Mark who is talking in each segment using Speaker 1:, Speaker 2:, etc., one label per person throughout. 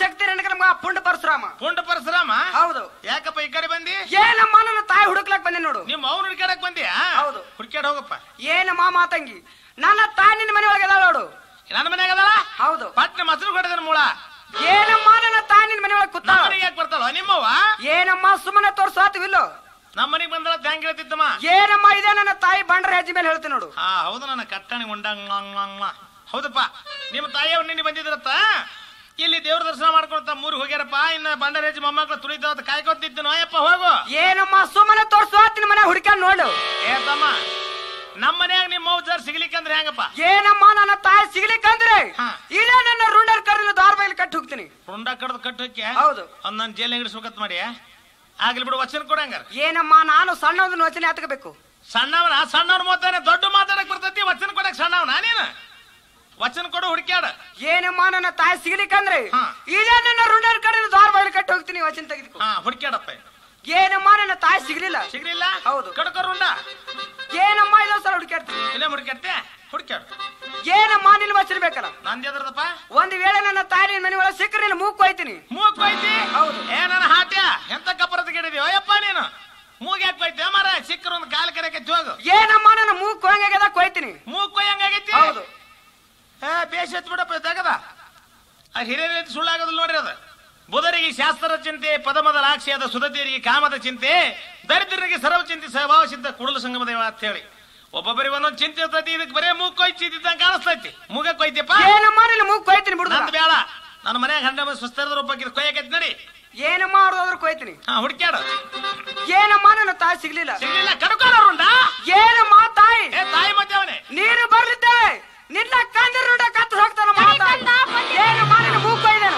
Speaker 1: ಶಕ್ತಿ ನನಗೆ ಮಗ ಪುಂಡ ಪರಶುರಾಮ
Speaker 2: ಪುಂಡ ಪರಶುರಾಮ
Speaker 1: ಹೌದು
Speaker 2: ಯಾಕಪ್ಪ ಈ ಕಡೆ ಬಂದಿ
Speaker 1: ಏನಮ್ಮ ನನ್ನ ತಾಯಿ ಹುಡುಕ್ಲಕ್ ಬಂದೆ ನೋಡು
Speaker 2: ನಿಮ್ಮ ಅವ್ನ ಹುಡ್ಕ್ಯಾಡಕ್ ಬಂದಿಯಾ
Speaker 1: ಹೌದು.
Speaker 2: ಹುಡ್ಕ್ಯಾಡ ಹೋಗಪ್ಪ
Speaker 1: ಏನಮ್ಮ ಮಾತಂಗಿ ನನ್ನ ತಾಯಿ ನಿನ್ನ ಮನೆ ಒಳಗೆ ಅದಾಳ ನೋಡು
Speaker 2: ನನ್ನ ಮನ್ಯಾಗ ಅದಲ್ಲ
Speaker 1: ಹೌದು
Speaker 2: ಪಟ್ನ ಮೊಸರು ಕೊಡದನ ಮೂಳ
Speaker 1: ಏನಮ್ಮ ನನ್ನ ತಾಯಿ ನಿನ್ನ ಮನೆ ಒಳಗೆ
Speaker 2: ನಮ್ಮ
Speaker 1: ಕೂತಾಳ
Speaker 2: ಮನೆಗೆ ಯಾಕೆ ಬರ್ತಾಳ ನಿಮ್ಮವ್ವ
Speaker 1: ಏನಮ್ಮ ಸುಮ್ಮನೆ ತೋರ್ಸಾತಿವಿಲ್ಲೋ
Speaker 2: ನಮ್ಮ ಮನೆಗೆ ಬಂದಳ ಹೆಂಗ್ ಹೇಳ್ತಿದ್ದಮ್ಮ
Speaker 1: ಏನಮ್ಮ ಇದೆ ನನ್ನ ತಾಯಿ ಬಂಡ್ರ ಹೆಜ್ಜೆ ಮೇಲೆ ಹೇಳ್ತೀನಿ ನೋಡು
Speaker 2: ಹಾ ಹೌದು ನನ್ನ ಕಟ್ಟಣಿ ಉಂಡಂಗ ಹೌದಪ್ಪ ನಿಮ್ಮ ತಾಯಿಯವ್ರು ನಿನ್ನೆ ಬಂದಿದ್ರತ್ತ ಇಲ್ಲಿ ದೇವ್ರ ದರ್ಶನ ಮಾಡ್ಕೊಳ್ತಾ ಮೂರಿಗೆ ಹೋಗ್ಯಾರಪ್ಪ ಇನ್ನ ಬಂಡರೇಜ್ ಮೊಮ್ಮಕ್ಳು ತುಳಿತಾವತ್ ಕಾಯ್ಕೊತಿದ್ದು ನೋಯಪ್ಪ ಹೋಗು
Speaker 1: ಏನಮ್ಮ ಸುಮ್ಮನೆ ತೋರ್ಸಾತಿನ ಮನೆ ಹುಡುಕ್ಯಾನ್ ನೋಡು
Speaker 2: ಏ ತಮ್ಮ ನಮ್ಮ ಮನ್ಯಾಗ ನಿಮ್ಮ ಮೌಜಾರ್ ಸಿಗ್ಲಿಕ್ಕಂದ್ರೆ ಹೆಂಗಪ್ಪ
Speaker 1: ಏನಮ್ಮ ನನ್ನ ತಾಯಿ ಸಿಗ್ಲಿಕ್ಕಂದ್ರೆ
Speaker 2: ಹಾ.
Speaker 1: ಇದೇ ನನ್ನ ರೂಢರ್ ಕರೆದಿಲ್ಲ ದಾರ ಬೈಲಿ ಕಟ್ಟಿ ಹೋಗ್ತೀನಿ
Speaker 2: ರುಂಡ ಕಡ್ದು ಕಟ್ಟೋಕೆ
Speaker 1: ಹೌದು
Speaker 2: ಅವ್ನ ನಾನು ಜೈಲ್ ಹಿಡಿಸ್ಬೇಕಂತ ಮಾಡಿ ಆಗ್ಲಿ ಬಿಡು ವಚನ ಕೊಡಂಗಾರ
Speaker 1: ಏನಮ್ಮ ನಾನು ಸಣ್ಣದನ್ನ ವಚನೆ ಹತ್ಕೋಬೇಕು
Speaker 2: ಸಣ್ಣವನ ಸಣ್ಣವ್ನ ಮಾತಾನೆ ದೊಡ್ಡ ಮಾತಾಡಕ್ ಬರ್ತೈತಿ ವಚನ ಕೊಡಕ್ ಸಣ್ಣವನ ನೀನು ವಚನ ಕೊಡು ಹುಡುಕ್ಯಾಡ
Speaker 1: ಏನಮ್ಮ ನನ್ನ ತಾಯಿ ಸಿಗ್ಲಿಕ್ಕಂದ್ರೆ
Speaker 2: ಹಾ.
Speaker 1: ಇದೇ ನನ್ನ ರೂಢರ್ ಕರೆದಿಲ್ಲ ದಾರ ಬೈಲಿ ಕಟ್ಟಿ ಹೋಗ್ತೀನಿ ವಚನ ತೆಗೆದುಕೊ
Speaker 2: ಹಾ ಹುಡುಕ್ಯಾಡಪ್ಪ
Speaker 1: ಏನಮ್ಮ ನನ್ನ ತಾಯಿ ಸಿಗ್ಲಿಲ್ಲ
Speaker 2: ಸಿಗ್ಲಿಲ್ಲ
Speaker 1: ಹೌದು.
Speaker 2: ಕಡ್ಕೋ ರುಂಡ
Speaker 1: ಏನಮ್ಮ ಇದೊಂದ್ ಸಲ ಹುಡುಕ್ಯಾಡ್ತೀನಿ
Speaker 2: ಇಲ್ಲೇ ಹುಡುಕ್ಯಾಡ್ತೆ ಹುಡುಕ್ಯಾಡು
Speaker 1: ಏನಮ್ಮ ನಿನ್ನ ವಚನ ಬೇಕಲ್ಲ
Speaker 2: ನಂದು ಎದ್ರದಪ್ಪ
Speaker 1: ಒಂದ್ ವೇಳೆ ನನ್ನ ತಾಯಿ ನಿನ್ನ ಮನೆ ಒಳಗೆ ಸಿಕ್ಕರೆ ನಿನ್ನ ಮೂಗ್ ಕೊಯ್ತೀನಿ
Speaker 2: ಮೂಗ್ ಬೈತಿ
Speaker 1: ಹೌದು.
Speaker 2: ಏ ನನ್ನ ಹಾಟ್ಯ ಎಂತ ಕಪ್ಪರದ ಗಿಡಿದೀವಿ ಅಯ್ಯಪ್ಪ ನೀನು ಮೂಗ್ ಯಾಕೆ ಬೈತಿ ಮರ ಸಿಕ್ಕರ ಒಂದು ಕಾಲ್ ಕರೆಕೆ ಹೋಗು
Speaker 1: ಏನಮ್ಮ ನನ್ನ ಮೂಗ್ ಕೊಯ್ಯಂಗಾಗ್ಯದ ಕೊಯ್ತೀನಿ
Speaker 2: ಮೂಗ್ ಕೊಯ್ಯಂಗಾಗೈತಿ
Speaker 1: ಹೌದು
Speaker 2: ಏ ಬೇಷ್ ಎತ್ ಬಿಡಪ್ಪ ತೆಗದ ಆ ಹಿರಿಯರ ಸುಳ್ಳಾಗೋದಿಲ್ಲ ನೋಡ್ರಿ ಅದು ಬುಧರಿಗೆ ಶಾಸ್ತ್ರದ ಚಿಂತೆ ಪದಮದ ಲಾಕ್ಷಿಯಾದ ಸುಧತಿಯರಿಗೆ ಕಾಮದ ಚಿಂತೆ ದರಿದ್ರರಿಗೆ ಸರ್ವ ಚಿಂತೆ ಸ್ವಭಾವ ಸಿದ್ಧ ಕುಡಲ ಸಂಗಮ ದೇವ ಅಂತ ಹೇಳಿ ಒಬ್ಬೊಬ್ಬರಿಗೆ ಒಂದೊಂದು ಚಿಂತೆ ಇರ್ತೈತಿ ಇದಕ್ಕೆ ಬರೇ ಮೂಗ್ ಕೊಯ್ ಚಿಂತಿದ್ದಂಗೆ ಕಾಣಿಸ್ತೈತಿ ಮೂಗ ಕೊಯ್ತಿಯಪ್ಪ
Speaker 1: ಏನಮ್ಮ ನಿನ್ನ ಮೂಗ್ ಕೊಯ್ತೀನಿ ಬಿಡುದ
Speaker 2: ನಂದು ಬೇಡ ನನ್ನ ಮನ್ಯಾಗ ಹಂಡ ಮಂದಿ ಸುಸ್ತರದ ರೂಪಕ್ಕೆ ಕೊಯ್ಯಕೈತಿ ನಡಿ
Speaker 1: ಏನಮ್ಮ ಅವ್ರದಾದ್ರು ಕೊಯ್ತೀನಿ
Speaker 2: ಹಾ ಹುಡ್ಕ್ಯಾಡ
Speaker 1: ಏನಮ್ಮ ನನ್ನ ತಾಯಿ ಸಿಗ್ಲಿಲ್ಲ
Speaker 2: ಸಿಗ್ಲಿಲ್ಲ ಕಡ್ಕೋರುಂಡ
Speaker 1: ಏನಮ್ಮ ತಾಯಿ
Speaker 2: ಏ ತಾಯಿ ಮತ್ತೆ ಅವನೇ
Speaker 1: ನೀರು ಬರ್ಲಿದ್ದೇವೆ ನಿನ್ನ ಕಂದಿರ ರುಂಡ ಕತ್ತು ಹೋಗ್ತಾನ ಮಾತಾಡಿ ಏನಮ್ಮ ನಿನ್ನ ಮೂಗ್ ಕೊಯ್ದೇನು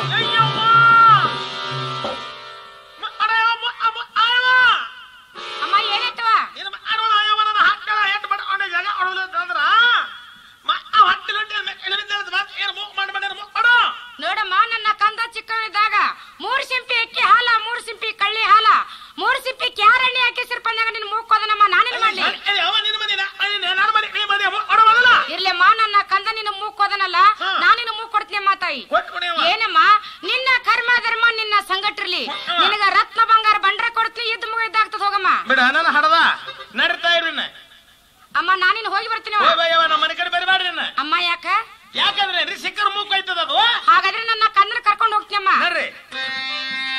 Speaker 3: ಅಮ್ಮ ಏನಾಯ್ತವ ನೋಡಮ್ಮ ನನ್ನ ಕಂದ ಚಿಕ್ಕವನಿದ್ದಾಗ ಮೂರ್ ಸಿಂಪಿ ಅಕ್ಕಿ ಹಾಲ ಮೂರ್ ಸಿಂಪಿ ಕಳ್ಳಿ ಹಾಲ ಮೂರ್ ಸಿಂಪಿ ಕ್ಯಾರಣಿ ಹಾಕಿ ಸಿರ್ಪಂದಾಗ ನಿನ್ ಮೂಕೋದನಮ್ಮ ನಾನೇನ್ ಮಾಡ್ಲಿ ಇರ್ಲಮ್ಮ ನನ್ನ ಕಂದ ನಿನ್ನ ಮೂಕೋದನಲ್ಲ
Speaker 2: ಹಾ.
Speaker 3: ನಾನಿನ ಮೂಗ್ ಕೊಡ್ತೀನಿ ಅಮ್ಮ ತಾಯಿ ಏನಮ್ಮ ನಿನ್ನ ಕರ್ಮ ಧರ್ಮ ನಿನ್ನ ಸಂಗಟ್ರಲಿ ನಿನಗ ರತ್ನ ಬಂಗಾರ ಬಂಡ್ರ ಕೊಡ್ತೀನಿ ಇದ್ ಮುಗಿದಾಗ್ತದ ಹೋಗಮ್ಮ
Speaker 2: ಬಿಡ ನನ್ನ ಹಡದ ನಡೀತಾ ಇರ್ರಿನ
Speaker 3: ಅಮ್ಮ ನಾನಿನ್ ಹೋಗಿ ಬರ್ತೀನಿ ಅವ್ವ.
Speaker 2: ನಮ್ಮ ಮನೆ ಕಡೆ ಬರಬೇಡ್ರಿ
Speaker 3: ಅಮ್ಮ ಯಾಕ
Speaker 2: ಯಾಕಂದ್ರೆ ರೀ ಸಿಕ್ಕರ್ ಮೂಕ್ ಐತದ ಅದು
Speaker 3: ಹಾಗಾದ್ರೆ ನನ್ನ ಕಂದನ ಕರ್ಕೊಂಡು ಹೋಗ್ತೀನಿ ಅಮ್ಮ
Speaker 2: ನಡ್ರಿ